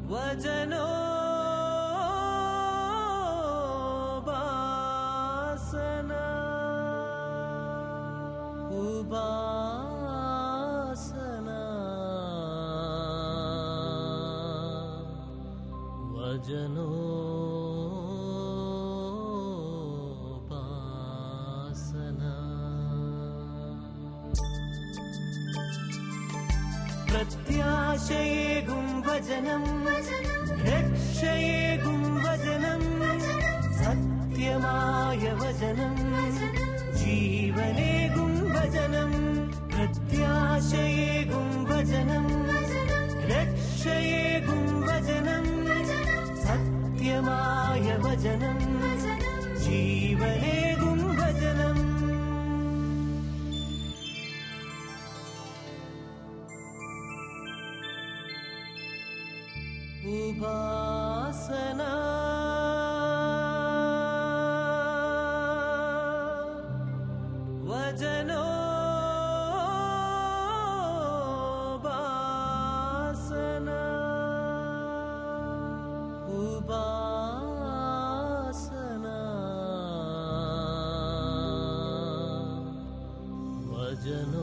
വചനോ ഉപാസന ഉപാസന വചനോ പ്രത്യാശയേകും വചനം രക്ഷയേകും വചനം സത്യമായ വചനം ജീവനേകും വചനം പ്രത്യാശയേകും വചനം രക്ഷയേകും വചനം സത്യമായ വചനം ജീവനേകും വചനം ഉപാസന വചനോ ഉപാസന ഉപാസന വചനോ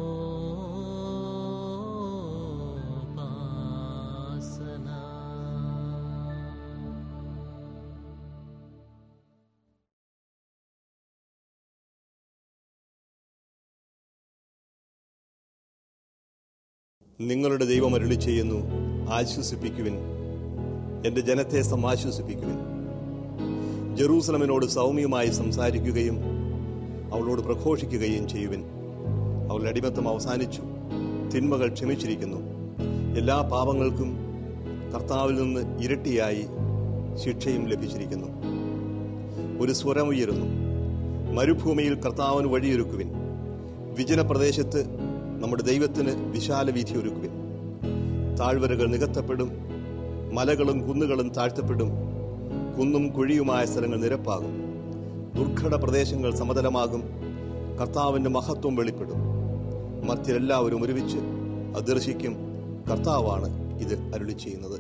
നിങ്ങളുടെ ദൈവം അരുളി ചെയ്യുന്നു ആശ്വസിപ്പിക്കുവിൻ എന്റെ ജനത്തെ സമാശ്വസിപ്പിക്കുവിൻ ജെറൂസലമിനോട് സൗമ്യമായി സംസാരിക്കുകയും അവളോട് പ്രഘോഷിക്കുകയും ചെയ്യുവിൻ അവളുടെ അടിമത്തം അവസാനിച്ചു തിന്മകൾ ക്ഷമിച്ചിരിക്കുന്നു എല്ലാ പാപങ്ങൾക്കും കർത്താവിൽ നിന്ന് ഇരട്ടിയായി ശിക്ഷയും ലഭിച്ചിരിക്കുന്നു ഒരു സ്വരം ഉയരുന്നു മരുഭൂമിയിൽ കർത്താവിന് വഴിയൊരുക്കുവിൻ വിജനപ്രദേശത്ത് നമ്മുടെ ദൈവത്തിന് വിശാല വീഥി ഒരുക്കുവിൻ താഴ്വരകൾ നികത്തപ്പെടും മലകളും കുന്നുകളും താഴ്ത്തപ്പെടും കുന്നും കുഴിയുമായ സ്ഥലങ്ങൾ നിരപ്പാകും ദുർഘട പ്രദേശങ്ങൾ സമതലമാകും കർത്താവിന്റെ മഹത്വം വെളിപ്പെടും മധ്യരെല്ലാവരും ഒരുമിച്ച് അദർശിക്കും കർത്താവാണ് ഇത് അരുളി ചെയ്യുന്നത്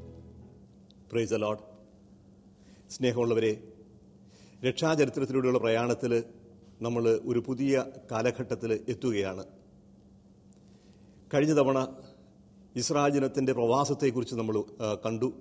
പ്രൈസ് അലോഡ് സ്നേഹമുള്ളവരെ രക്ഷാചരിത്രത്തിലൂടെയുള്ള പ്രയാണത്തിൽ നമ്മൾ ഒരു പുതിയ കാലഘട്ടത്തിൽ എത്തുകയാണ് കഴിഞ്ഞ തവണ ഇസ്രായേൽ ജനത്തിൻ്റെ പ്രവാസത്തെക്കുറിച്ച് നമ്മൾ ആ, കണ്ടു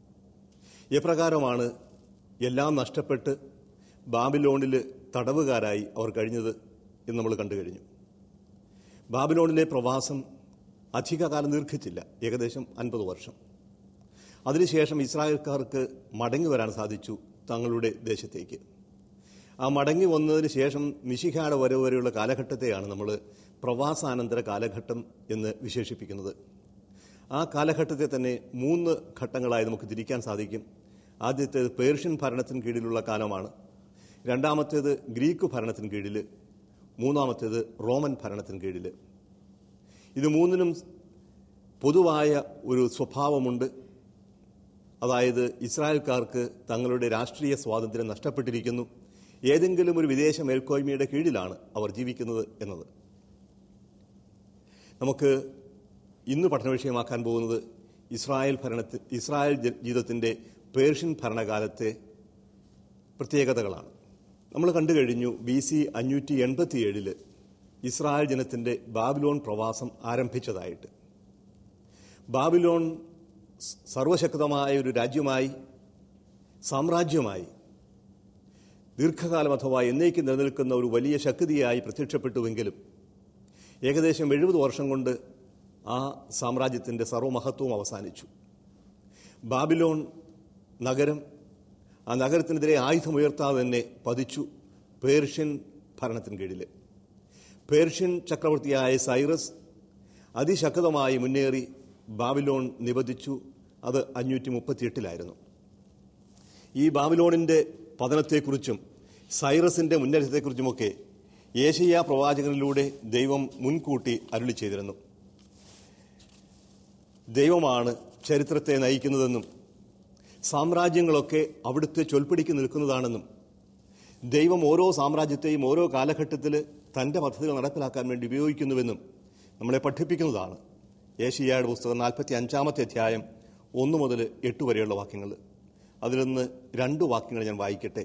എപ്രകാരമാണ് എല്ലാം നഷ്ടപ്പെട്ട് ബാബിലോണിൽ തടവുകാരായി അവർ കഴിഞ്ഞത് എന്ന് നമ്മൾ കണ്ടു കഴിഞ്ഞു ബാബിലോണിലെ പ്രവാസം അധികകാലം ദീർഘിച്ചില്ല ഏകദേശം അൻപത് വർഷം അതിനുശേഷം ഇസ്രായേൽക്കാർക്ക് മടങ്ങി വരാൻ സാധിച്ചു തങ്ങളുടെ ദേശത്തേക്ക് ആ മടങ്ങി വന്നതിന് ശേഷം മിശിഹായുടെ വരവ് വരെയുള്ള കാലഘട്ടത്തെയാണ് നമ്മൾ പ്രവാസാനന്തര കാലഘട്ടം എന്ന് വിശേഷിപ്പിക്കുന്നത് ആ കാലഘട്ടത്തെ തന്നെ മൂന്ന് ഘട്ടങ്ങളായി നമുക്ക് തിരിക്കാൻ സാധിക്കും ആദ്യത്തേത് പേർഷ്യൻ ഭരണത്തിന് കീഴിലുള്ള കാലമാണ് രണ്ടാമത്തേത് ഗ്രീക്ക് ഭരണത്തിന് കീഴിൽ മൂന്നാമത്തേത് റോമൻ ഭരണത്തിന് കീഴിൽ ഇത് മൂന്നിനും പൊതുവായ ഒരു സ്വഭാവമുണ്ട് അതായത് ഇസ്രായേൽക്കാർക്ക് തങ്ങളുടെ രാഷ്ട്രീയ സ്വാതന്ത്ര്യം നഷ്ടപ്പെട്ടിരിക്കുന്നു ഏതെങ്കിലും ഒരു വിദേശ മേൽക്കോയ്മയുടെ കീഴിലാണ് അവർ ജീവിക്കുന്നത് എന്നത് നമുക്ക് ഇന്ന് പഠന വിഷയമാക്കാൻ പോകുന്നത് ഇസ്രായേൽ ഭരണത്തിൽ ഇസ്രായേൽ ജ- ജീവിതത്തിന്റെ പേർഷ്യൻ ഭരണകാലത്തെ പ്രത്യേകതകളാണ് നമ്മൾ കണ്ടു കഴിഞ്ഞു ബി സി അഞ്ഞൂറ്റി എൺപത്തിയേഴില് ഇസ്രായേൽ ജനത്തിന്റെ ബാബിലോൺ പ്രവാസം ആരംഭിച്ചതായിട്ട് ബാബിലോൺ സ് സർവശക്തമായ ഒരു രാജ്യമായി സാമ്രാജ്യമായി ദീർഘകാലം അഥവാ എന്നേക്ക് നിലനിൽക്കുന്ന ഒരു വലിയ ശക്തിയായി പ്രത്യക്ഷപ്പെട്ടുവെങ്കിലും ഏകദേശം എഴുപത് വർഷം കൊണ്ട് ആ സാമ്രാജ്യത്തിൻ്റെ സർവമഹത്വവും അവസാനിച്ചു ബാബിലോൺ നഗരം ആ നഗരത്തിനെതിരെ ആയുധമുയർത്താതെ തന്നെ പതിച്ചു പേർഷ്യൻ ഭരണത്തിന് കീഴിൽ പേർഷ്യൻ ചക്രവർത്തിയായ സൈറസ് അതിശക്തമായി മുന്നേറി ബാബിലോൺ നിബന്ധിച്ചു അത് അഞ്ഞൂറ്റി മുപ്പത്തിയെട്ടിലായിരുന്നു ഈ ബാബിലോണിന്റെ പതനത്തെക്കുറിച്ചും സൈറസിന്റെ മുന്നേറ്റത്തെക്കുറിച്ചുമൊക്കെ ഏഷ്യ പ്രവാചകനിലൂടെ ദൈവം മുൻകൂട്ടി അരുളി ചെയ്തിരുന്നു ദൈവമാണ് ചരിത്രത്തെ നയിക്കുന്നതെന്നും സാമ്രാജ്യങ്ങളൊക്കെ അവിടുത്തെ ചൊൽപ്പിടിക്ക് നിൽക്കുന്നതാണെന്നും ദൈവം ഓരോ സാമ്രാജ്യത്തെയും ഓരോ കാലഘട്ടത്തിൽ തൻ്റെ പദ്ധതികൾ നടപ്പിലാക്കാൻ വേണ്ടി ഉപയോഗിക്കുന്നുവെന്നും നമ്മളെ പഠിപ്പിക്കുന്നതാണ് ഏഷ്യായുടെ പുസ്തകം നാൽപ്പത്തി അഞ്ചാമത്തെ അധ്യായം ഒന്ന് മുതൽ എട്ട് വരെയുള്ള വാക്യങ്ങൾ അതിൽ നിന്ന് രണ്ട് വാക്യങ്ങൾ ഞാൻ വായിക്കട്ടെ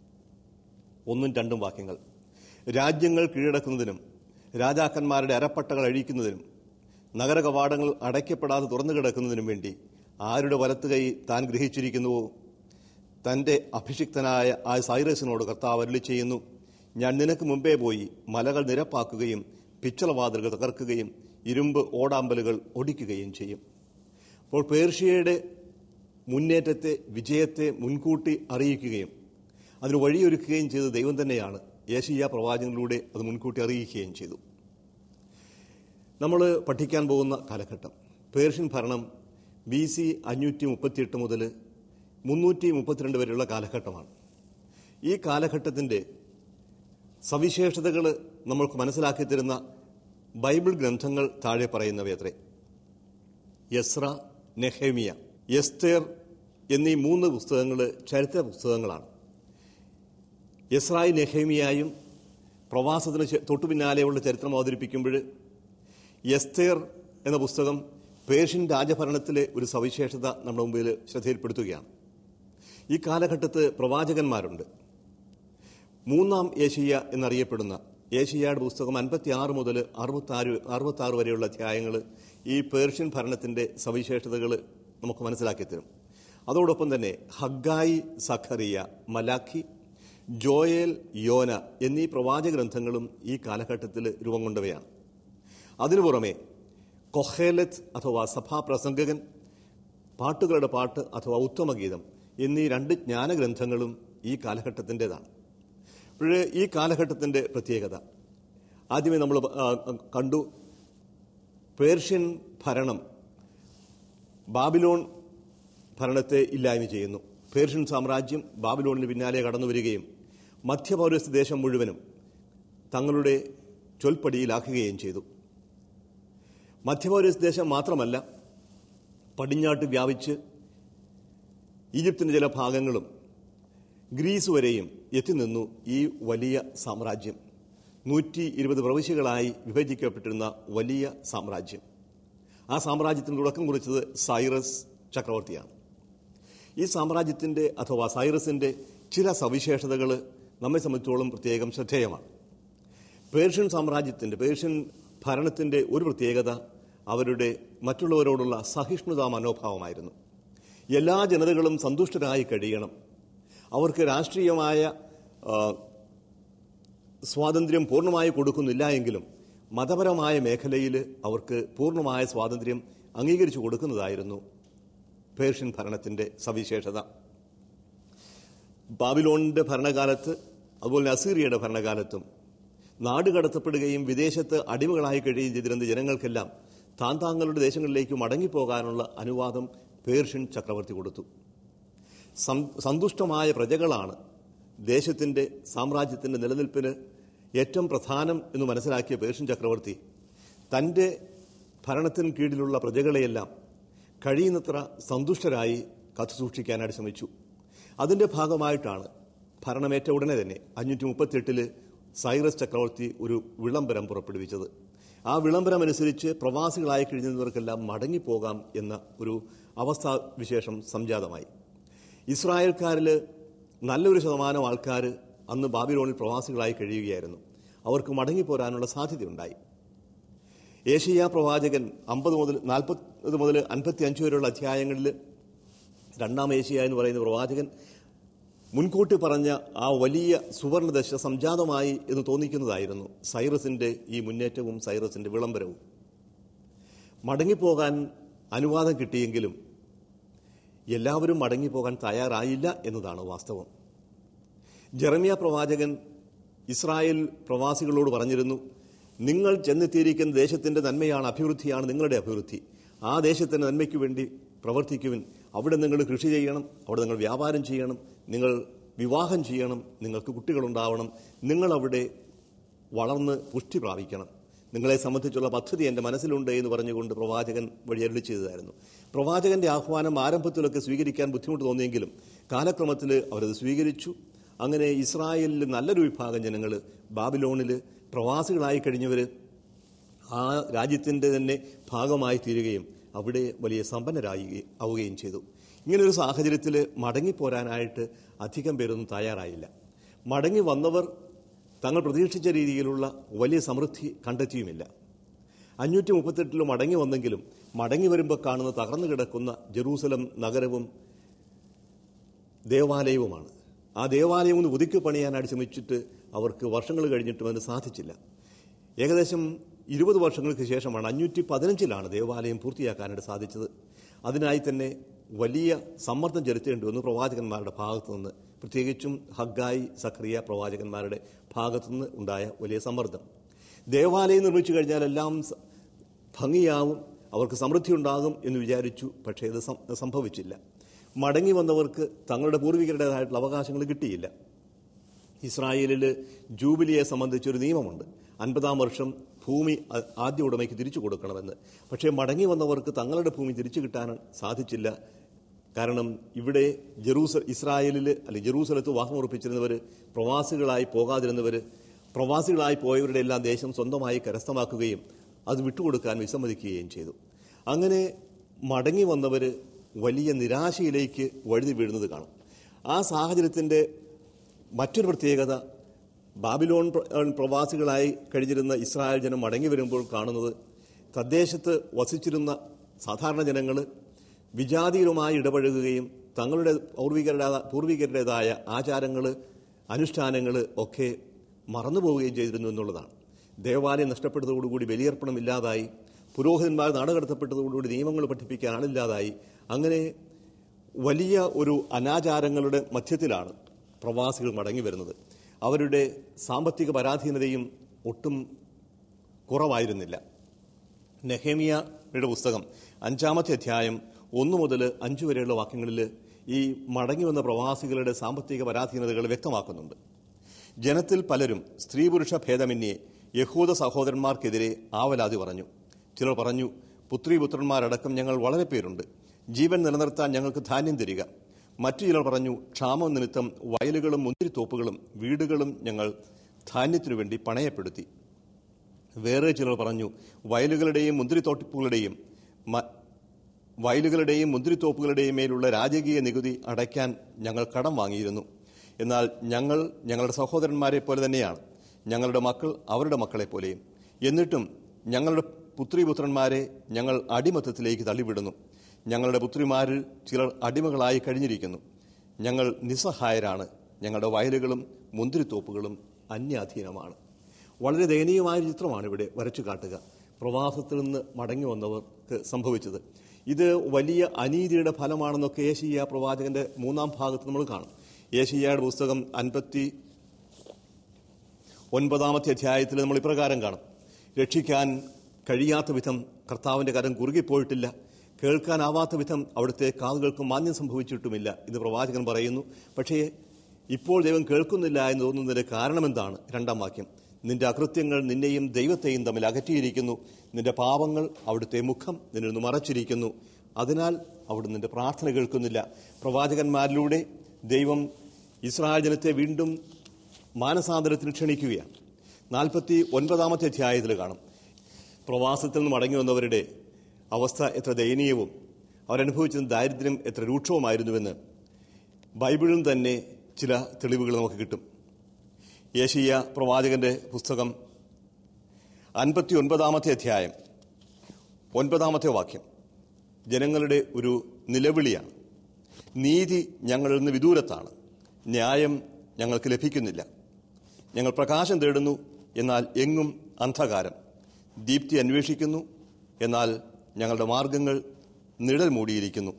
ഒന്നും രണ്ടും വാക്യങ്ങൾ രാജ്യങ്ങൾ കീഴടക്കുന്നതിനും രാജാക്കന്മാരുടെ അരപ്പട്ടകൾ അഴിക്കുന്നതിനും നഗര കവാടങ്ങൾ അടയ്ക്കപ്പെടാതെ തുറന്നു കിടക്കുന്നതിനും വേണ്ടി ആരുടെ വലത്ത് കൈ താൻ ഗ്രഹിച്ചിരിക്കുന്നുവോ തൻ്റെ അഭിഷിക്തനായ ആ സൈറസിനോട് കർത്താവ് അരുളി ചെയ്യുന്നു ഞാൻ നിനക്ക് മുമ്പേ പോയി മലകൾ നിരപ്പാക്കുകയും പിച്ചളവാതിലുകൾ തകർക്കുകയും ഇരുമ്പ് ഓടാമ്പലുകൾ ഒടിക്കുകയും ചെയ്യും അപ്പോൾ പേർഷ്യയുടെ മുന്നേറ്റത്തെ വിജയത്തെ മുൻകൂട്ടി അറിയിക്കുകയും അതിന് വഴിയൊരുക്കുകയും ചെയ്ത ദൈവം തന്നെയാണ് യേശയ്യ പ്രവാചകനിലൂടെ അത് മുൻകൂട്ടി അറിയിക്കുകയും ചെയ്തു നമ്മൾ പഠിക്കാൻ പോകുന്ന കാലഘട്ടം പേർഷ്യൻ ഭരണം ബി സി അഞ്ഞൂറ്റി മുപ്പത്തിയെട്ട് മുതൽ മുന്നൂറ്റി മുപ്പത്തിരണ്ട് വരെയുള്ള കാലഘട്ടമാണ് ഈ കാലഘട്ടത്തിൻ്റെ സവിശേഷതകൾ നമ്മൾക്ക് മനസ്സിലാക്കി തരുന്ന ബൈബിൾ ഗ്രന്ഥങ്ങൾ താഴെ പറയുന്നവയത്രേ യസ്ര നെഹേമിയ എസ്തേർ എന്നീ മൂന്ന് പുസ്തകങ്ങൾ ചരിത്ര പുസ്തകങ്ങളാണ് യസ്രായി നെഹേമിയായും പ്രവാസത്തിന് ശേ- തൊട്ടു പിന്നാലെയുള്ള ചരിത്രം അവതരിപ്പിക്കുമ്പോൾ എസ്തേർ എന്ന പുസ്തകം പേർഷ്യൻ രാജഭരണത്തിലെ ഒരു സവിശേഷത നമ്മുടെ മുമ്പിൽ ശ്രദ്ധയിൽപ്പെടുത്തുകയാണ് ഈ കാലഘട്ടത്ത് പ്രവാചകന്മാരുണ്ട് മൂന്നാം ഏഷ്യ എന്നറിയപ്പെടുന്ന ഏഷ്യയുടെ പുസ്തകം അൻപത്തി ആറ് മുതൽ അറുപത്താറ് അറുപത്താറ് വരെയുള്ള അധ്യായങ്ങൾ ഈ പേർഷ്യൻ ഭരണത്തിന്റെ സവിശേഷതകൾ നമുക്ക് മനസ്സിലാക്കി തരും അതോടൊപ്പം തന്നെ ഹഗ്ഗായി സഖറിയ മലാഖി ജോയേൽ യോന എന്നീ പ്രവാചക ഗ്രന്ഥങ്ങളും ഈ കാലഘട്ടത്തിൽ രൂപം കൊണ്ടവയാണ് അതിനു പുറമെ കൊഹേലത്ത് അഥവാ സഭാപ്രസംഗകൻ പാട്ടുകളുടെ പാട്ട് അഥവാ ഉത്തമഗീതം എന്നീ രണ്ട് ജ്ഞാനഗ്രന്ഥങ്ങളും ഈ കാലഘട്ടത്തിൻ്റെതാണ് അപ്പോൾ ഈ കാലഘട്ടത്തിൻ്റെ പ്രത്യേകത ആദ്യമേ നമ്മൾ ആ, കണ്ടു പേർഷ്യൻ ഭരണം ബാബിലോൺ ഭരണത്തെ ഇല്ലായ്മ ചെയ്യുന്നു പേർഷ്യൻ സാമ്രാജ്യം ബാബിലോണിന് പിന്നാലെ കടന്നു വരികയും മധ്യപൗരസ്ത്യ ദേശം മുഴുവനും തങ്ങളുടെ ചൊൽപ്പടിയിലാക്കുകയും ചെയ്തു മധ്യപൗരസ്ത്യ ദേശം മാത്രമല്ല പടിഞ്ഞാട്ട് വ്യാപിച്ച് ഈജിപ്തിൻ്റെ ചില ഭാഗങ്ങളും ഗ്രീസ് വരെയും എത്തിനിന്നു ഈ വലിയ സാമ്രാജ്യം നൂറ്റി ഇരുപത് പ്രവിശ്യകളായി വിഭജിക്കപ്പെട്ടിരുന്ന വലിയ സാമ്രാജ്യം ആ സാമ്രാജ്യത്തിന് തുടക്കം കുറിച്ചത് സൈറസ് ചക്രവർത്തിയാണ് ഈ സാമ്രാജ്യത്തിൻ്റെ അഥവാ സൈറസിൻ്റെ ചില സവിശേഷതകൾ നമ്മെ സംബന്ധിച്ചോളം പ്രത്യേകം ശ്രദ്ധേയമാണ് പേർഷ്യൻ സാമ്രാജ്യത്തിൻ്റെ പേർഷ്യൻ ഭരണത്തിൻ്റെ ഒരു പ്രത്യേകത അവരുടെ മറ്റുള്ളവരോടുള്ള സഹിഷ്ണുതാ മനോഭാവമായിരുന്നു എല്ലാ ജനതകളും സന്തുഷ്ടരായി കഴിയണം അവർക്ക് രാഷ്ട്രീയമായ ആ, സ്വാതന്ത്ര്യം പൂർണ്ണമായി കൊടുക്കുന്നില്ല എങ്കിലും മതപരമായ മേഖലയിൽ അവർക്ക് പൂർണ്ണമായ സ്വാതന്ത്ര്യം അംഗീകരിച്ചു കൊടുക്കുന്നതായിരുന്നു പേർഷ്യൻ ഭരണത്തിന്റെ സവിശേഷത ബാബിലോണിന്റെ ഭരണകാലത്ത് അതുപോലെ തന്നെ അസീറിയയുടെ ഭരണകാലത്തും നാട് കടത്തപ്പെടുകയും വിദേശത്ത് അടിമകളായി കഴിയുകയും ചെയ്തിരുന്ന ജനങ്ങൾക്കെല്ലാം താൻ താങ്കളുടെ ദേശങ്ങളിലേക്ക് മടങ്ങിപ്പോകാനുള്ള അനുവാദം പേർഷ്യൻ ചക്രവർത്തി കൊടുത്തു സം- സന്തുഷ്ടമായ പ്രജകളാണ് ദേശത്തിന്റെ സാമ്രാജ്യത്തിന്റെ നിലനിൽപ്പിന് ഏറ്റവും പ്രധാനം എന്ന് മനസ്സിലാക്കിയ പേർഷ്യൻ ചക്രവർത്തി തന്റെ ഭരണത്തിന് കീഴിലുള്ള പ്രജകളെയെല്ലാം കഴിയുന്നത്ര സന്തുഷ്ടരായി കാത്തുസൂക്ഷിക്കാനായിട്ട് ശ്രമിച്ചു അതിന്റെ ഭാഗമായിട്ടാണ് ഭരണമേറ്റ ഉടനെ തന്നെ അഞ്ഞൂറ്റി മുപ്പത്തിയെട്ടില് സൈറസ് ചക്രവർത്തി ഒരു വിളംബരം പുറപ്പെടുവിച്ചത് ആ വിളംബരം അനുസരിച്ച് പ്രവാസികളായി കഴിഞ്ഞവർക്കെല്ലാം മടങ്ങിപ്പോകാം എന്ന ഒരു അവസ്ഥാ വിശേഷം സംജാതമായി ഇസ്രായേൽക്കാരിൽ നല്ലൊരു ശതമാനം ആൾക്കാർ അന്ന് ബാബിലോണിൽ പ്രവാസികളായി കഴിയുകയായിരുന്നു അവർക്ക് മടങ്ങിപ്പോരാനുള്ള സാധ്യതയുണ്ടായി ഏഷ്യ പ്രവാചകൻ അമ്പത് മുതൽ നാൽപ്പത് മുതൽ അൻപത്തി അഞ്ച് വരെയുള്ള അധ്യായങ്ങളിൽ രണ്ടാം ഏഷ്യ എന്ന് പറയുന്ന പ്രവാചകൻ മുൻകൂട്ടി പറഞ്ഞ ആ വലിയ സുവർണദശ സംജാതമായി എന്ന് തോന്നിക്കുന്നതായിരുന്നു സൈറസിന്റെ ഈ മുന്നേറ്റവും സൈറസിന്റെ വിളംബരവും മടങ്ങിപ്പോകാൻ അനുവാദം കിട്ടിയെങ്കിലും എല്ലാവരും മടങ്ങിപ്പോകാൻ തയ്യാറായില്ല എന്നതാണ് വാസ്തവം ജെറമിയ പ്രവാചകൻ ഇസ്രായേൽ പ്രവാസികളോട് പറഞ്ഞിരുന്നു നിങ്ങൾ ചെന്നെത്തിയിരിക്കുന്ന ദേശത്തിന്റെ നന്മയാണ് അഭിവൃദ്ധിയാണ് നിങ്ങളുടെ അഭിവൃദ്ധി ആ ദേശത്തിന്റെ നന്മയ്ക്ക് വേണ്ടി പ്രവർത്തിക്കുവിൻ അവിടെ നിങ്ങൾ കൃഷി ചെയ്യണം അവിടെ നിങ്ങൾ വ്യാപാരം ചെയ്യണം നിങ്ങൾ വിവാഹം ചെയ്യണം നിങ്ങൾക്ക് കുട്ടികളുണ്ടാവണം നിങ്ങൾ അവിടെ വളർന്ന് പുഷ്ടി പ്രാപിക്കണം നിങ്ങളെ സംബന്ധിച്ചുള്ള പദ്ധതി എൻ്റെ മനസ്സിലുണ്ട് എന്ന് പറഞ്ഞുകൊണ്ട് പ്രവാചകൻ വഴി അരുളി ചെയ്തതായിരുന്നു പ്രവാചകന്റെ ആഹ്വാനം ആരംഭത്തിലൊക്കെ സ്വീകരിക്കാൻ ബുദ്ധിമുട്ട് തോന്നിയെങ്കിലും കാലക്രമത്തിൽ അവരത് സ്വീകരിച്ചു അങ്ങനെ ഇസ്രായേലിൽ നല്ലൊരു വിഭാഗം ജനങ്ങൾ ബാബിലോണിൽ പ്രവാസികളായി കഴിഞ്ഞവർ ആ രാജ്യത്തിൻ്റെ തന്നെ ഭാഗമായി തീരുകയും അവിടെ വലിയ സമ്പന്നരായി ആവുകയും ചെയ്തു ഇങ്ങനൊരു സാഹചര്യത്തിൽ മടങ്ങിപ്പോരാനായിട്ട് അധികം പേരൊന്നും തയ്യാറായില്ല മടങ്ങി വന്നവർ തങ്ങൾ പ്രതീക്ഷിച്ച രീതിയിലുള്ള വലിയ സമൃദ്ധി കണ്ടെത്തിയുമില്ല അഞ്ഞൂറ്റി മുപ്പത്തെട്ടിൽ മടങ്ങി വന്നെങ്കിലും മടങ്ങി വരുമ്പോൾ കാണുന്ന തകർന്നു കിടക്കുന്ന ജെറൂസലം നഗരവും ദേവാലയവുമാണ് ആ ദേവാലയം ഒന്ന് പുതുക്കി പണിയാനായിട്ട് ശ്രമിച്ചിട്ട് അവർക്ക് വർഷങ്ങൾ കഴിഞ്ഞിട്ടും അതിന് സാധിച്ചില്ല ഏകദേശം ഇരുപത് വർഷങ്ങൾക്ക് ശേഷമാണ് അഞ്ഞൂറ്റി പതിനഞ്ചിലാണ് ദേവാലയം പൂർത്തിയാക്കാനായിട്ട് സാധിച്ചത് അതിനായി തന്നെ വലിയ സമ്മർദ്ദം ചെലുത്തേണ്ടി വന്നു പ്രവാചകന്മാരുടെ ഭാഗത്തു നിന്ന് പ്രത്യേകിച്ചും ഹഗ്ഗായി സക്രിയ പ്രവാചകന്മാരുടെ ഭാഗത്തു നിന്ന് ഉണ്ടായ വലിയ സമ്മർദ്ദം ദേവാലയം നിർമ്മിച്ചു കഴിഞ്ഞാൽ എല്ലാം സ- ഭംഗിയാവും അവർക്ക് സമൃദ്ധി ഉണ്ടാകും എന്ന് വിചാരിച്ചു പക്ഷേ ഇത് സം- സംഭവിച്ചില്ല മടങ്ങി വന്നവർക്ക് തങ്ങളുടെ പൂർവികരുടേതായിട്ടുള്ള അവകാശങ്ങൾ കിട്ടിയില്ല ഇസ്രായേലിൽ ജൂബിലിയെ സംബന്ധിച്ചൊരു നിയമമുണ്ട് അൻപതാം വർഷം ഭൂമി അ- ആദ്യ ഉടമയ്ക്ക് തിരിച്ചു കൊടുക്കണമെന്ന് പക്ഷേ മടങ്ങി വന്നവർക്ക് തങ്ങളുടെ ഭൂമി തിരിച്ചു കിട്ടാൻ സാധിച്ചില്ല കാരണം ഇവിടെ ജെറൂസ ഇസ്രായേലിൽ അല്ലെങ്കിൽ ജെറൂസലത്ത് വാഹമുറപ്പിച്ചിരുന്നവർ പ്രവാസികളായി പോകാതിരുന്നവർ പ്രവാസികളായി പോയവരുടെ എല്ലാം ദേശം സ്വന്തമായി കരസ്ഥമാക്കുകയും അത് വിട്ടുകൊടുക്കാൻ വിസമ്മതിക്കുകയും ചെയ്തു അങ്ങനെ മടങ്ങി വന്നവർ വലിയ നിരാശയിലേക്ക് വഴുതി വീഴുന്നത് കാണും ആ സാഹചര്യത്തിൻ്റെ മറ്റൊരു പ്രത്യേകത ബാബിലോൺ പ്ര- പ്രവാസികളായി കഴിഞ്ഞിരുന്ന ഇസ്രായേൽ ജനം മടങ്ങി വരുമ്പോൾ കാണുന്നത് തദ്ദേശത്ത് വസിച്ചിരുന്ന സാധാരണ ജനങ്ങൾ വിജാതികളുമായി ഇടപഴകുകയും തങ്ങളുടെ പൂർവികരുടെ പൂർവികരുടേതായ ആചാരങ്ങൾ അനുഷ്ഠാനങ്ങൾ ഒക്കെ മറന്നുപോവുകയും ചെയ്തിരുന്നു എന്നുള്ളതാണ് ദേവാലയം നഷ്ടപ്പെട്ടതോടുകൂടി ബലിയർപ്പണം ഇല്ലാതായി പുരോഹിതന്മാർ നാടുകടത്തപ്പെട്ടതോടുകൂടി നിയമങ്ങൾ പഠിപ്പിക്കാൻ ആളില്ലാതായി അങ്ങനെ വലിയ ഒരു അനാചാരങ്ങളുടെ മധ്യത്തിലാണ് പ്രവാസികൾ മടങ്ങി വരുന്നത് അവരുടെ സാമ്പത്തിക പരാധീനതയും ഒട്ടും കുറവായിരുന്നില്ല നെഹേമിയയുടെ പുസ്തകം അഞ്ചാമത്തെ അധ്യായം ഒന്ന് മുതൽ അഞ്ചു വരെയുള്ള വാക്യങ്ങളിൽ ഈ മടങ്ങി വന്ന പ്രവാസികളുടെ സാമ്പത്തിക പരാധീനതകൾ വ്യക്തമാക്കുന്നുണ്ട് ജനത്തിൽ പലരും സ്ത്രീ പുരുഷ ഭേദമന്യേ യഹൂദ സഹോദരന്മാർക്കെതിരെ ആവലാതി പറഞ്ഞു ചിലർ പറഞ്ഞു പുത്രീപുത്രന്മാരടക്കം ഞങ്ങൾ വളരെ പേരുണ്ട് ജീവൻ നിലനിർത്താൻ ഞങ്ങൾക്ക് ധാന്യം തരിക മറ്റു ചിലർ പറഞ്ഞു ക്ഷാമം നിമിത്തം വയലുകളും മുന്തിരിത്തോപ്പുകളും വീടുകളും ഞങ്ങൾ ധാന്യത്തിനു വേണ്ടി പണയപ്പെടുത്തി വേറെ ചിലർ പറഞ്ഞു വയലുകളുടെയും മുന്തിരിത്തോട്ടപ്പുകളുടെയും മ- വയലുകളുടെയും മുന്തിരിത്തോപ്പുകളുടെയും മേലുള്ള രാജകീയ നികുതി അടയ്ക്കാൻ ഞങ്ങൾ കടം വാങ്ങിയിരുന്നു എന്നാൽ ഞങ്ങൾ ഞങ്ങളുടെ സഹോദരന്മാരെ പോലെ തന്നെയാണ് ഞങ്ങളുടെ മക്കൾ അവരുടെ മക്കളെ പോലെയും എന്നിട്ടും ഞങ്ങളുടെ പുത്രിപുത്രന്മാരെ ഞങ്ങൾ അടിമത്തത്തിലേക്ക് തള്ളിവിടുന്നു ഞങ്ങളുടെ പുത്രിമാരിൽ ചിലർ അടിമകളായി കഴിഞ്ഞിരിക്കുന്നു ഞങ്ങൾ നിസ്സഹായരാണ് ഞങ്ങളുടെ വയലുകളും മുന്തിരിത്തോപ്പുകളും അന്യാധീനമാണ് വളരെ ദയനീയമായ ഒരു ചിത്രമാണ് ഇവിടെ വരച്ചു കാട്ടുക പ്രവാസത്തിൽ നിന്ന് മടങ്ങി വന്നവർക്ക് സംഭവിച്ചത് ഇത് വലിയ അനീതിയുടെ ഫലമാണെന്നൊക്കെ ഏഷ്യ പ്രവാചകന്റെ മൂന്നാം ഭാഗത്ത് നമ്മൾ കാണും ഏഷ്യയുടെ പുസ്തകം അൻപത്തി ഒൻപതാമത്തെ അധ്യായത്തിൽ നമ്മൾ ഇപ്രകാരം കാണും രക്ഷിക്കാൻ കഴിയാത്ത വിധം കർത്താവിന്റെ കരം കുറുകിപ്പോയിട്ടില്ല കേൾക്കാനാവാത്ത വിധം അവിടുത്തെ കാതുകൾക്ക് മാന്യം സംഭവിച്ചിട്ടുമില്ല എന്ന് പ്രവാചകൻ പറയുന്നു പക്ഷേ ഇപ്പോൾ ദൈവം കേൾക്കുന്നില്ല എന്ന് തോന്നുന്നതിന്റെ കാരണമെന്താണ് രണ്ടാം വാക്യം നിന്റെ അകൃത്യങ്ങൾ നിന്നെയും ദൈവത്തെയും തമ്മിൽ അകറ്റിയിരിക്കുന്നു നിന്റെ പാപങ്ങൾ അവിടുത്തെ മുഖം നിന്നിൽ നിന്ന് മറച്ചിരിക്കുന്നു അതിനാൽ അവിടുന്ന് നിന്റെ പ്രാർത്ഥന കേൾക്കുന്നില്ല പ്രവാചകന്മാരിലൂടെ ദൈവം ഇസ്രായേൽ ജനത്തെ വീണ്ടും മാനസാന്തരത്തിന് ക്ഷണിക്കുകയാണ് നാൽപ്പത്തി ഒൻപതാമത്തെ അധ്യായത്തിൽ കാണും പ്രവാസത്തിൽ നിന്ന് മടങ്ങി വന്നവരുടെ അവസ്ഥ എത്ര ദയനീയവും അവരനുഭവിച്ച ദാരിദ്ര്യം എത്ര രൂക്ഷവുമായിരുന്നുവെന്ന് ബൈബിളിൽ തന്നെ ചില തെളിവുകൾ നമുക്ക് കിട്ടും യേശയ്യ പ്രവാചകന്റെ പുസ്തകം അൻപത്തി ഒൻപതാമത്തെ അധ്യായം ഒൻപതാമത്തെ വാക്യം ജനങ്ങളുടെ ഒരു നിലവിളിയാണ് നീതി ഞങ്ങളിൽ നിന്ന് വിദൂരത്താണ് ന്യായം ഞങ്ങൾക്ക് ലഭിക്കുന്നില്ല ഞങ്ങൾ പ്രകാശം തേടുന്നു എന്നാൽ എങ്ങും അന്ധകാരം ദീപ്തി അന്വേഷിക്കുന്നു എന്നാൽ ഞങ്ങളുടെ മാർഗങ്ങൾ നിഴൽ മൂടിയിരിക്കുന്നു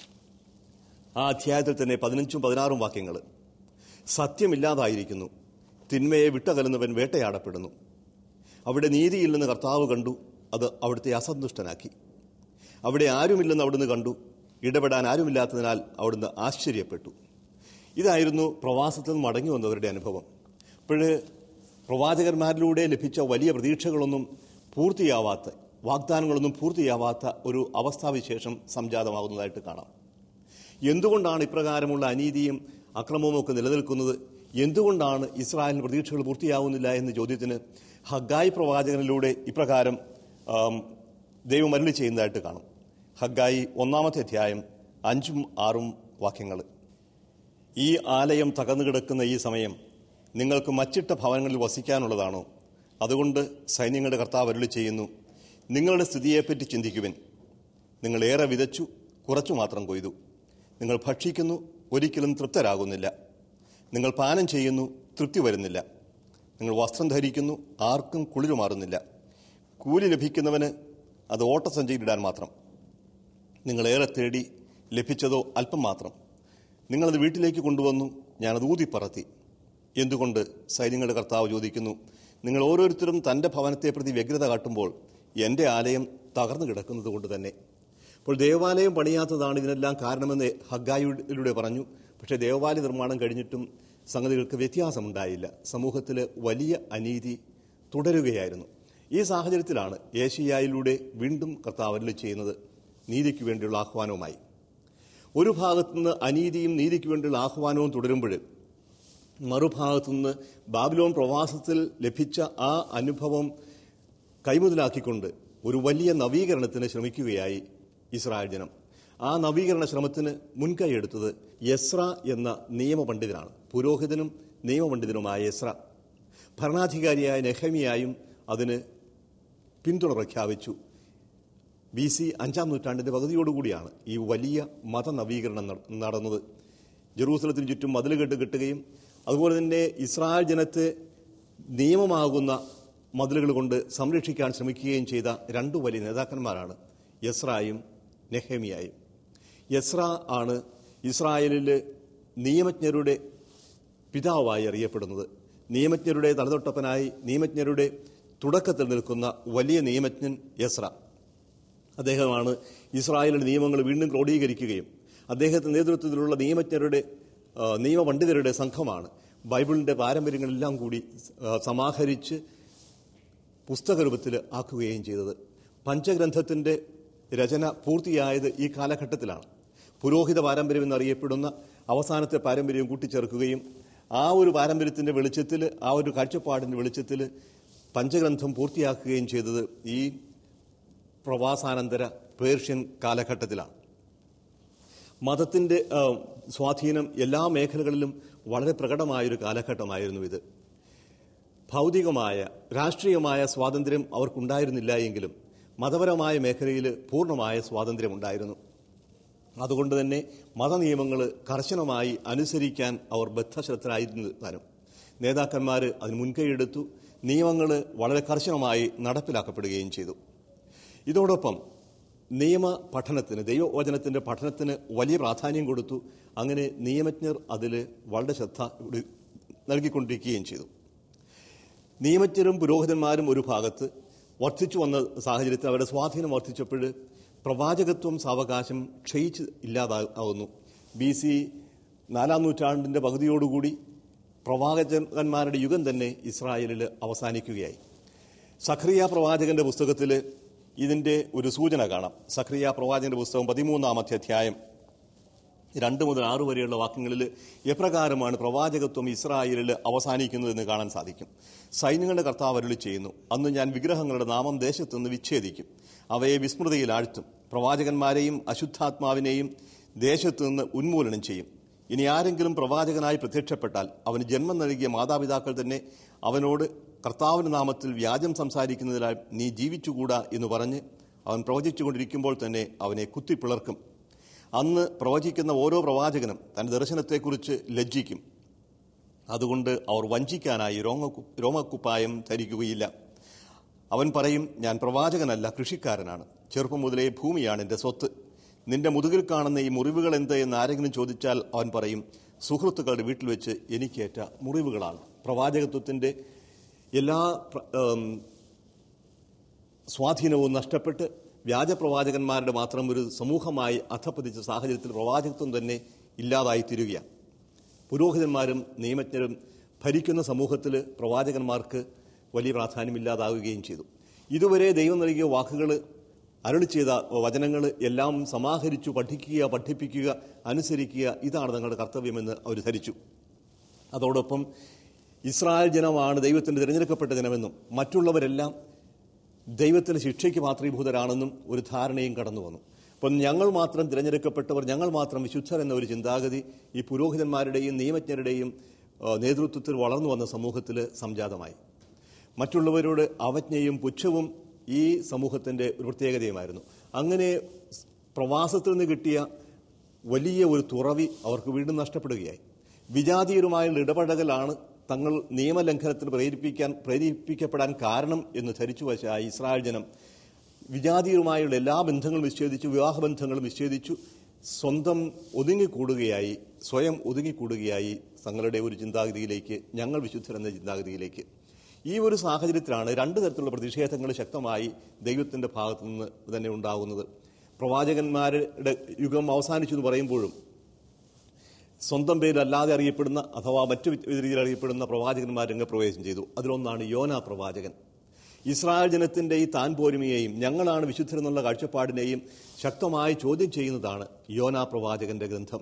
ആ അധ്യായത്തിൽ തന്നെ പതിനഞ്ചും പതിനാറും വാക്യങ്ങൾ സത്യമില്ലാതായിരിക്കുന്നു തിന്മയെ വിട്ടകലുന്നവൻ വേട്ടയാടപ്പെടുന്നു അവിടെ നീതിയില്ലെന്ന് കർത്താവ് കണ്ടു അത് അവിടുത്തെ അസന്തുഷ്ടനാക്കി അവിടെ ആരുമില്ലെന്ന് അവിടുന്ന് കണ്ടു ഇടപെടാൻ ആരുമില്ലാത്തതിനാൽ അവിടുന്ന് ആശ്ചര്യപ്പെട്ടു ഇതായിരുന്നു പ്രവാസത്തിൽ നിന്ന് മടങ്ങി വന്നവരുടെ അനുഭവം അപ്പോഴ് പ്രവാചകന്മാരിലൂടെ ലഭിച്ച വലിയ പ്രതീക്ഷകളൊന്നും പൂർത്തിയാവാത്ത വാഗ്ദാനങ്ങളൊന്നും പൂർത്തിയാവാത്ത ഒരു അവസ്ഥാവിശേഷം സംജാതമാകുന്നതായിട്ട് കാണാം എന്തുകൊണ്ടാണ് ഇപ്രകാരമുള്ള അനീതിയും അക്രമവും ഒക്കെ നിലനിൽക്കുന്നത് എന്തുകൊണ്ടാണ് ഇസ്രായേലിന് പ്രതീക്ഷകൾ പൂർത്തിയാവുന്നില്ല എന്ന ചോദ്യത്തിന് ഹഗായി പ്രവാചകനിലൂടെ ഇപ്രകാരം ആം, ദൈവം അരുളി ചെയ്യുന്നതായിട്ട് കാണും ഹഗ്ഗായി ഒന്നാമത്തെ അധ്യായം അഞ്ചും ആറും വാക്യങ്ങൾ ഈ ആലയം തകർന്നു കിടക്കുന്ന ഈ സമയം നിങ്ങൾക്ക് മച്ചിട്ട ഭവനങ്ങളിൽ വസിക്കാനുള്ളതാണോ അതുകൊണ്ട് സൈന്യങ്ങളുടെ കർത്താവ് അരുളി ചെയ്യുന്നു നിങ്ങളുടെ സ്ഥിതിയെപ്പറ്റി ചിന്തിക്കുവിൻ നിങ്ങൾ ഏറെ വിതച്ചു കുറച്ചു മാത്രം കൊയ്തു നിങ്ങൾ ഭക്ഷിക്കുന്നു ഒരിക്കലും തൃപ്തരാകുന്നില്ല നിങ്ങൾ പാനം ചെയ്യുന്നു തൃപ്തി വരുന്നില്ല നിങ്ങൾ വസ്ത്രം ധരിക്കുന്നു ആർക്കും കുളിരുമാറുന്നില്ല കൂലി ലഭിക്കുന്നവന് അത് ഓട്ടസഞ്ചിയിലിടാൻ മാത്രം നിങ്ങളേറെ തേടി ലഭിച്ചതോ അല്പം മാത്രം നിങ്ങളത് വീട്ടിലേക്ക് കൊണ്ടുവന്നു ഞാനത് ഊതിപ്പറത്തി എന്തുകൊണ്ട് സൈന്യങ്ങളുടെ കർത്താവ് ചോദിക്കുന്നു നിങ്ങൾ ഓരോരുത്തരും തൻ്റെ ഭവനത്തെ പ്രതി വ്യഗ്രത കാട്ടുമ്പോൾ എൻ്റെ ആലയം തകർന്നു കിടക്കുന്നത് കൊണ്ട് തന്നെ അപ്പോൾ ദേവാലയം പണിയാത്തതാണ് ഇതിനെല്ലാം കാരണമെന്ന് ഹഗ്ഗായിലൂടെ പറഞ്ഞു പക്ഷേ ദേവാലയ നിർമ്മാണം കഴിഞ്ഞിട്ടും സംഗതികൾക്ക് വ്യത്യാസമുണ്ടായില്ല സമൂഹത്തിൽ വലിയ അനീതി തുടരുകയായിരുന്നു ഈ സാഹചര്യത്തിലാണ് ഏഷ്യായിലൂടെ വീണ്ടും കർത്താവ് അരുളി ചെയ്യുന്നത് നീതിക്ക് വേണ്ടിയുള്ള ആഹ്വാനവുമായി ഒരു ഭാഗത്തുനിന്ന് അനീതിയും നീതിക്ക് വേണ്ടിയുള്ള ആഹ്വാനവും തുടരുമ്പോൾ മറുഭാഗത്തുനിന്ന് ബാബിലോൺ പ്രവാസത്തിൽ ലഭിച്ച ആ അനുഭവം കൈമുതലാക്കിക്കൊണ്ട് ഒരു വലിയ നവീകരണത്തിന് ശ്രമിക്കുകയായി ഇസ്രായേൽ ജനം ആ നവീകരണ ശ്രമത്തിന് മുൻകൈയെടുത്തത് യസ്ര എന്ന നിയമപണ്ഡിതനാണ് പുരോഹിതനും നിയമപണ്ഡിതനുമായ യസ്ര ഭരണാധികാരിയായ നെഹമിയായും അതിന് പിന്തുണ പ്രഖ്യാപിച്ചു ബി സി അഞ്ചാം നൂറ്റാണ്ടിന്റെ പകുതിയോടുകൂടിയാണ് ഈ വലിയ മതനവീകരണം നട- നടന്നത് ജെറൂസലത്തിന് ചുറ്റും മതിലുകെട്ട് കെട്ടുകയും അതുപോലെ തന്നെ ഇസ്രായേൽ ജനത്തെ നിയമമാകുന്ന മതിലുകൾ കൊണ്ട് സംരക്ഷിക്കാൻ ശ്രമിക്കുകയും ചെയ്ത രണ്ടു വലിയ നേതാക്കന്മാരാണ് യസ്രായും നെഹേമിയായും യസ്ര ആണ് ഇസ്രായേലിലെ നിയമജ്ഞരുടെ പിതാവായി അറിയപ്പെടുന്നത് നിയമജ്ഞരുടെ തലതൊട്ടപ്പനായി നിയമജ്ഞരുടെ തുടക്കത്തിൽ നിൽക്കുന്ന വലിയ നിയമജ്ഞൻ യസ്ര അദ്ദേഹമാണ് ഇസ്രായേലിന്റെ നിയമങ്ങൾ വീണ്ടും ക്രോഡീകരിക്കുകയും അദ്ദേഹത്തിന്റെ നേതൃത്വത്തിലുള്ള നിയമജ്ഞരുടെ ആ, നിയമപണ്ഡിതരുടെ സംഘമാണ് ബൈബിളിന്റെ പാരമ്പര്യങ്ങളെല്ലാം കൂടി ആ, സമാഹരിച്ച് പുസ്തകരൂപത്തിൽ ആക്കുകയും ചെയ്തത് പഞ്ചഗ്രന്ഥത്തിന്റെ രചന പൂർത്തിയായത് ഈ കാലഘട്ടത്തിലാണ് പുരോഹിത പാരമ്പര്യം എന്നറിയപ്പെടുന്ന അവസാനത്തെ പാരമ്പര്യം കൂട്ടിച്ചേർക്കുകയും ആ ഒരു പാരമ്പര്യത്തിന്റെ വെളിച്ചത്തിൽ ആ ഒരു കാഴ്ചപ്പാടിന്റെ വെളിച്ചത്തിൽ പഞ്ചഗ്രന്ഥം പൂർത്തിയാക്കുകയും ചെയ്തത് ഈ പ്രവാസാനന്തര പേർഷ്യൻ കാലഘട്ടത്തിലാണ് മതത്തിന്റെ ആ, സ്വാധീനം എല്ലാ മേഖലകളിലും വളരെ പ്രകടമായൊരു കാലഘട്ടമായിരുന്നു ഇത് ഭൗതികമായ രാഷ്ട്രീയമായ സ്വാതന്ത്ര്യം അവർക്കുണ്ടായിരുന്നില്ല എങ്കിലും മതപരമായ മേഖലയിൽ പൂർണ്ണമായ സ്വാതന്ത്ര്യമുണ്ടായിരുന്നു അതുകൊണ്ട് തന്നെ മതനിയമങ്ങൾ കർശനമായി അനുസരിക്കാൻ അവർ ബദ്ധശ്രദ്ധരായിരുന്നു താനും നേതാക്കന്മാർ അതിന് മുൻകൈയെടുത്തു നിയമങ്ങൾ വളരെ കർശനമായി നടപ്പിലാക്കപ്പെടുകയും ചെയ്തു ഇതോടൊപ്പം നിയമ പഠനത്തിന് ദൈവവചനത്തിന്റെ പഠനത്തിന് വലിയ പ്രാധാന്യം കൊടുത്തു അങ്ങനെ നിയമജ്ഞർ അതിൽ വളരെ ശ്രദ്ധ ഇവിടെ നൽകിക്കൊണ്ടിരിക്കുകയും ചെയ്തു നിയമജ്ഞരും പുരോഹിതന്മാരും ഒരു ഭാഗത്ത് വർദ്ധിച്ചു വന്ന സാഹചര്യത്തിൽ അവരുടെ സ്വാധീനം വർദ്ധിച്ചപ്പോൾ പ്രവാചകത്വം സാവകാശം ക്ഷയിച്ച് ഇല്ലാതാവുന്നു ബി സി നാലാം നൂറ്റാണ്ടിന്റെ പകുതിയോടുകൂടി പ്രവാചകന്മാരുടെ യുഗം തന്നെ ഇസ്രായേലിൽ അവസാനിക്കുകയായി സഖറിയ പ്രവാചകന്റെ പുസ്തകത്തിൽ ഇതിന്റെ ഒരു സൂചന കാണാം സഖറിയ പ്രവാചകന്റെ പുസ്തകം പതിമൂന്നാമത്തെ അധ്യായം രണ്ട് മുതൽ ആറ് വരെയുള്ള വാക്യങ്ങളിൽ എപ്രകാരമാണ് പ്രവാചകത്വം ഇസ്രായേലിൽ അവസാനിക്കുന്നതെന്ന് കാണാൻ സാധിക്കും സൈന്യങ്ങളുടെ കർത്താവ് അരുളി ചെയ്യുന്നു അന്ന് ഞാൻ വിഗ്രഹങ്ങളുടെ നാമം ദേശത്തുനിന്ന് വിച്ഛേദിക്കും അവയെ വിസ്മൃതിയിൽ ആഴ്ത്തും പ്രവാചകന്മാരെയും അശുദ്ധാത്മാവിനെയും ദേശത്തു നിന്ന് ഉന്മൂലനം ചെയ്യും ഇനി ആരെങ്കിലും പ്രവാചകനായി പ്രത്യക്ഷപ്പെട്ടാൽ അവന് ജന്മം നൽകിയ മാതാപിതാക്കൾ തന്നെ അവനോട് കർത്താവിന്റെ നാമത്തിൽ വ്യാജം സംസാരിക്കുന്നതിനാൽ നീ ജീവിച്ചുകൂടാ എന്ന് പറഞ്ഞ് അവൻ പ്രവചിച്ചുകൊണ്ടിരിക്കുമ്പോൾ തന്നെ അവനെ കുത്തിപ്പിളർക്കും അന്ന് പ്രവചിക്കുന്ന ഓരോ പ്രവാചകനും തന്റെ ദർശനത്തെക്കുറിച്ച് ലജ്ജിക്കും അതുകൊണ്ട് അവർ വഞ്ചിക്കാനായി രോമക്കു രോമക്കുപ്പായം ധരിക്കുകയില്ല അവൻ പറയും ഞാൻ പ്രവാചകനല്ല കൃഷിക്കാരനാണ് ചെറുപ്പം മുതലേ ഭൂമിയാണ് എൻ്റെ സ്വത്ത് നിന്റെ മുതുകിൽ കാണുന്ന ഈ മുറിവുകൾ എന്ത് എന്ന് ആരെങ്കിലും ചോദിച്ചാൽ അവൻ പറയും സുഹൃത്തുക്കളുടെ വീട്ടിൽ വെച്ച് എനിക്കേറ്റ മുറിവുകളാണ് പ്രവാചകത്വത്തിന്റെ എല്ലാ പ്ര- ഏം, സ്വാധീനവും നഷ്ടപ്പെട്ട് വ്യാജപ്രവാചകന്മാരുടെ മാത്രം ഒരു സമൂഹമായി അധപ്പതിച്ച സാഹചര്യത്തിൽ പ്രവാചകത്വം തന്നെ ഇല്ലാതായി തീരുകയാണ് പുരോഹിതന്മാരും നിയമജ്ഞരും ഭരിക്കുന്ന സമൂഹത്തിൽ പ്രവാചകന്മാർക്ക് വലിയ പ്രാധാന്യമില്ലാതാവുകയും ചെയ്തു ഇതുവരെ ദൈവം നൽകിയ വാക്കുകൾ അരുളി ചെയ്ത വചനങ്ങൾ എല്ലാം സമാഹരിച്ചു പഠിക്കുക പഠിപ്പിക്കുക അനുസരിക്കുക ഇതാണ് തങ്ങളുടെ കർത്തവ്യമെന്ന് അവർ ധരിച്ചു അതോടൊപ്പം ഇസ്രായേൽ ജനമാണ് ദൈവത്തിന്റെ തിരഞ്ഞെടുക്കപ്പെട്ട ജനമെന്നും മറ്റുള്ളവരെല്ലാം ദൈവത്തിന്റെ ശിക്ഷയ്ക്ക് മാത്രീഭൂതരാണെന്നും ഒരു ധാരണയും കടന്നു വന്നു അപ്പം ഞങ്ങൾ മാത്രം തിരഞ്ഞെടുക്കപ്പെട്ടവർ ഞങ്ങൾ മാത്രം വിശുദ്ധർ എന്ന ഒരു ചിന്താഗതി ഈ പുരോഹിതന്മാരുടെയും നിയമജ്ഞരുടെയും ആ, നേതൃത്വത്തിൽ വളർന്നു വന്ന സമൂഹത്തിൽ സംജാതമായി മറ്റുള്ളവരോട് അവജ്ഞയും പുച്ഛവും ഈ സമൂഹത്തിൻ്റെ ഒരു പ്രത്യേകതയുമായിരുന്നു അങ്ങനെ സ് പ്രവാസത്തിൽ നിന്ന് കിട്ടിയ വലിയ ഒരു തുറവി അവർക്ക് വീണ്ടും നഷ്ടപ്പെടുകയായി വിജാതീയരുമായുള്ള ഇടപെടലാണ് തങ്ങൾ നിയമലംഘനത്തിന് പ്രേരിപ്പിക്കാൻ പ്രേരിപ്പിക്കപ്പെടാൻ കാരണം എന്ന് ധരിച്ചു വച്ച ഇസ്രായേൽ ജനം വിജാതീയരുമായുള്ള എല്ലാ ബന്ധങ്ങളും വിച്ഛേദിച്ചു വിവാഹബന്ധങ്ങളും വിച്ഛേദിച്ചു സ്വന്തം ഒതുങ്ങിക്കൂടുകയായി സ്വയം ഒതുങ്ങിക്കൂടുകയായി തങ്ങളുടെ ഒരു ചിന്താഗതിയിലേക്ക് ഞങ്ങൾ വിശുദ്ധരെന്ന ചിന്താഗതിയിലേക്ക് ഈ ഒരു സാഹചര്യത്തിലാണ് രണ്ട് തരത്തിലുള്ള പ്രതിഷേധങ്ങൾ ശക്തമായി ദൈവത്തിന്റെ ഭാഗത്തു നിന്ന് തന്നെ ഉണ്ടാകുന്നത് പ്രവാചകന്മാരുടെ യുഗം അവസാനിച്ചു എന്ന് പറയുമ്പോഴും സ്വന്തം പേരിലല്ലാതെ അറിയപ്പെടുന്ന അഥവാ മറ്റു രീതിയിൽ അറിയപ്പെടുന്ന പ്രവാചകന്മാർ രംഗപ്രവേശം ചെയ്തു അതിലൊന്നാണ് യോന പ്രവാചകൻ ഇസ്രായേൽ ജനത്തിന്റെ ഈ താൻ പോരുമയെയും ഞങ്ങളാണ് വിശുദ്ധരെന്നുള്ള കാഴ്ചപ്പാടിനെയും ശക്തമായി ചോദ്യം ചെയ്യുന്നതാണ് യോന പ്രവാചകന്റെ ഗ്രന്ഥം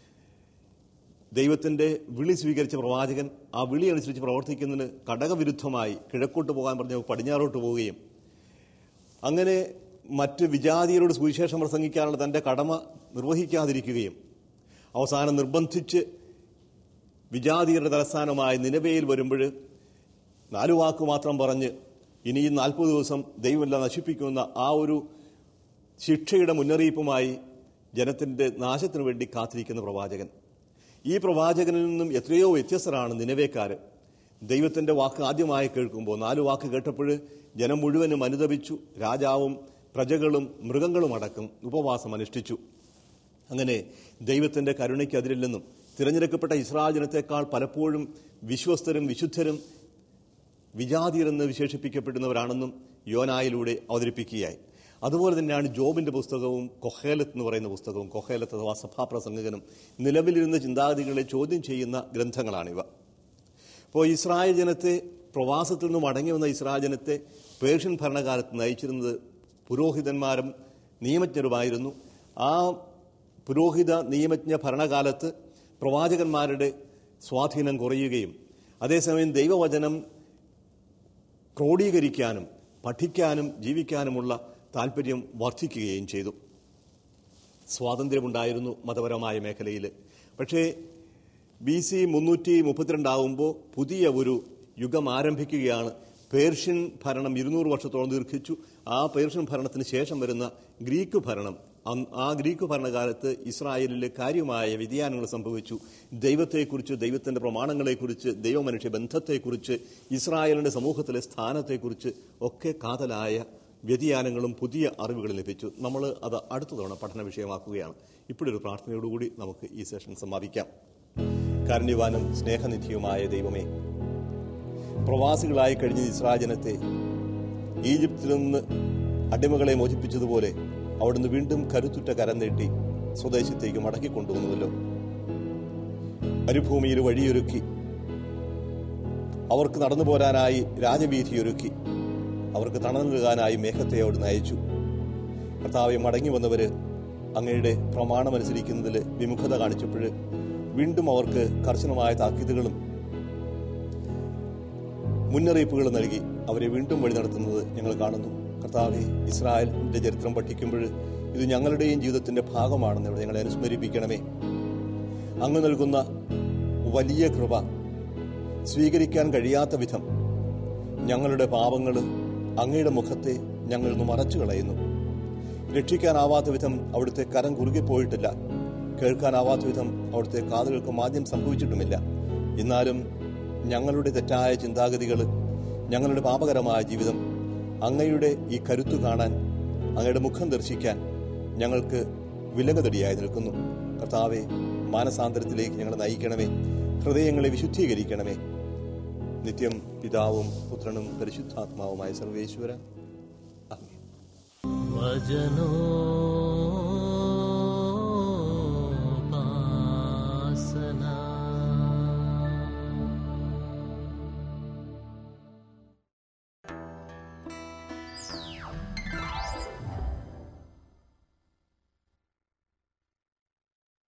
ദൈവത്തിന്റെ വിളി സ്വീകരിച്ച പ്രവാചകൻ ആ വിളി അനുസരിച്ച് പ്രവർത്തിക്കുന്നതിന് ഘടകവിരുദ്ധമായി കിഴക്കോട്ട് പോകാൻ പറഞ്ഞ പടിഞ്ഞാറോട്ട് പോവുകയും അങ്ങനെ മറ്റ് വിജാതിയരോട് സുവിശേഷം പ്രസംഗിക്കാനുള്ള തന്റെ കടമ നിർവഹിക്കാതിരിക്കുകയും അവസാനം നിർബന്ധിച്ച് വിജാതിയരുടെ തലസ്ഥാനമായ നിലവയിൽ വരുമ്പോൾ നാലു വാക്ക് മാത്രം പറഞ്ഞ് ഇനിയും നാൽപ്പത് ദിവസം ദൈവമെല്ലാം നശിപ്പിക്കുന്ന ആ ഒരു ശിക്ഷയുടെ മുന്നറിയിപ്പുമായി ജനത്തിന്റെ നാശത്തിനു വേണ്ടി കാത്തിരിക്കുന്ന പ്രവാചകൻ ഈ പ്രവാചകനിൽ നിന്നും എത്രയോ വ്യത്യസ്തരാണ് നിലവേക്കാര് ദൈവത്തിന്റെ വാക്ക് ആദ്യമായി കേൾക്കുമ്പോൾ നാലു വാക്ക് കേട്ടപ്പോൾ ജനം മുഴുവനും അനുദപിച്ചു രാജാവും പ്രജകളും മൃഗങ്ങളും അടക്കം ഉപവാസം അനുഷ്ഠിച്ചു അങ്ങനെ ദൈവത്തിന്റെ കരുണയ്ക്ക് അതിരില്ലെന്നും തിരഞ്ഞെടുക്കപ്പെട്ട ഇസ്രായേൽ ജനത്തെക്കാൾ പലപ്പോഴും വിശ്വസ്തരും വിശുദ്ധരും വിജാതിയരെന്ന് വിശേഷിപ്പിക്കപ്പെടുന്നവരാണെന്നും യോനായിലൂടെ അവതരിപ്പിക്കുകയായി അതുപോലെ തന്നെയാണ് ജോബിന്റെ പുസ്തകവും കൊഹേലത്ത് എന്ന് പറയുന്ന പുസ്തകവും കൊഹേലത്ത് അഥവാ സഭാപ്രസംഗകനും നിലവിലിരുന്ന ചിന്താഗതികളെ ചോദ്യം ചെയ്യുന്ന ഗ്രന്ഥങ്ങളാണിവ അപ്പോൾ ഇസ്രായേൽ ജനത്തെ പ്രവാസത്തിൽ നിന്ന് മടങ്ങി വന്ന ഇസ്രായേൽ ജനത്തെ പേർഷ്യൻ ഭരണകാലത്ത് നയിച്ചിരുന്നത് പുരോഹിതന്മാരും നിയമജ്ഞരുമായിരുന്നു ആ പുരോഹിത നിയമജ്ഞ ഭരണകാലത്ത് പ്രവാചകന്മാരുടെ സ്വാധീനം കുറയുകയും അതേസമയം ദൈവവചനം ക്രോഡീകരിക്കാനും പഠിക്കാനും ജീവിക്കാനുമുള്ള താല്പര്യം വർദ്ധിക്കുകയും ചെയ്തു സ്വാതന്ത്ര്യമുണ്ടായിരുന്നു മതപരമായ മേഖലയിൽ പക്ഷേ ബി സി മുന്നൂറ്റി മുപ്പത്തിരണ്ടാവുമ്പോൾ പുതിയ ഒരു യുഗം ആരംഭിക്കുകയാണ് പേർഷ്യൻ ഭരണം ഇരുന്നൂറ് വർഷത്തോളം ദീർഘിച്ചു ആ പേർഷ്യൻ ഭരണത്തിന് ശേഷം വരുന്ന ഗ്രീക്ക് ഭരണം അന്ന് ആ ഗ്രീക്ക് ഭരണകാലത്ത് ഇസ്രായേലിൽ കാര്യമായ വ്യതിയാനങ്ങൾ സംഭവിച്ചു ദൈവത്തെക്കുറിച്ച് ദൈവത്തിന്റെ പ്രമാണങ്ങളെക്കുറിച്ച് ദൈവമനുഷ്യ ബന്ധത്തെക്കുറിച്ച് ഇസ്രായേലിന്റെ സമൂഹത്തിലെ സ്ഥാനത്തെക്കുറിച്ച് ഒക്കെ കാതലായ വ്യതിയാനങ്ങളും പുതിയ അറിവുകളും ലഭിച്ചു നമ്മൾ അത് അടുത്ത തവണ പഠന വിഷയമാക്കുകയാണ് ഇപ്പോഴൊരു പ്രാർത്ഥനയോടുകൂടി നമുക്ക് ഈ സെഷൻ സമാപിക്കാം കാരുണ്യവാനും സ്നേഹനിധിയുമായ ദൈവമേ പ്രവാസികളായി കഴിഞ്ഞ ഇസ്രായേൽ ജനത്തെ ഈജിപ്തിൽ നിന്ന് അടിമകളെ മോചിപ്പിച്ചതുപോലെ അവിടുന്ന് വീണ്ടും കരുത്തുറ്റ കരം നീട്ടി സ്വദേശത്തേക്ക് മടക്കിക്കൊണ്ടുവന്നുവല്ലോ മരുഭൂമിയിൽ വഴിയൊരുക്കി അവർക്ക് നടന്നു പോരാനായി രാജവീഥിയൊരുക്കി അവർക്ക് തണൽ നൽകാനായി മേഘത്തെ അവിടുന്ന് അയച്ചു കർത്താവെ മടങ്ങി വന്നവര് അങ്ങയുടെ പ്രമാണമനുസരിക്കുന്നതിൽ വിമുഖത കാണിച്ചപ്പോൾ വീണ്ടും അവർക്ക് കർശനമായ താക്കീതുകളും മുന്നറിയിപ്പുകൾ നൽകി അവരെ വീണ്ടും വഴി നടത്തുന്നത് ഞങ്ങൾ കാണുന്നു കർത്താവെ ഇസ്രായേലിന്റെ ചരിത്രം പഠിക്കുമ്പോൾ ഇത് ഞങ്ങളുടെയും ജീവിതത്തിന്റെ ഭാഗമാണെന്ന് ഇവിടെ ഞങ്ങളെ അനുസ്മരിപ്പിക്കണമേ അങ്ങ് നൽകുന്ന വലിയ കൃപ സ്വീകരിക്കാൻ കഴിയാത്ത വിധം ഞങ്ങളുടെ പാപങ്ങൾ അങ്ങയുടെ മുഖത്തെ ഞങ്ങൾ ഇന്ന് മറച്ചു കളയുന്നു രക്ഷിക്കാനാവാത്ത വിധം അവിടുത്തെ കരം കുറുകെ പോയിട്ടില്ല കേൾക്കാനാവാത്ത വിധം അവിടുത്തെ കാതുകൾക്ക് മാദ്യം സംഭവിച്ചിട്ടുമില്ല എന്നാലും ഞങ്ങളുടെ തെറ്റായ ചിന്താഗതികൾ ഞങ്ങളുടെ പാപകരമായ ജീവിതം അങ്ങയുടെ ഈ കരുത്തു കാണാൻ അങ്ങയുടെ മുഖം ദർശിക്കാൻ ഞങ്ങൾക്ക് വിലകതടിയായി നിൽക്കുന്നു കർത്താവെ മാനസാന്തരത്തിലേക്ക് ഞങ്ങളെ നയിക്കണമേ ഹൃദയങ്ങളെ വിശുദ്ധീകരിക്കണമേ നിത്യം പിതാവും പുത്രനും പരിശുദ്ധാത്മാവുമായ സർവേശ്വര ആമേൻ വചനോ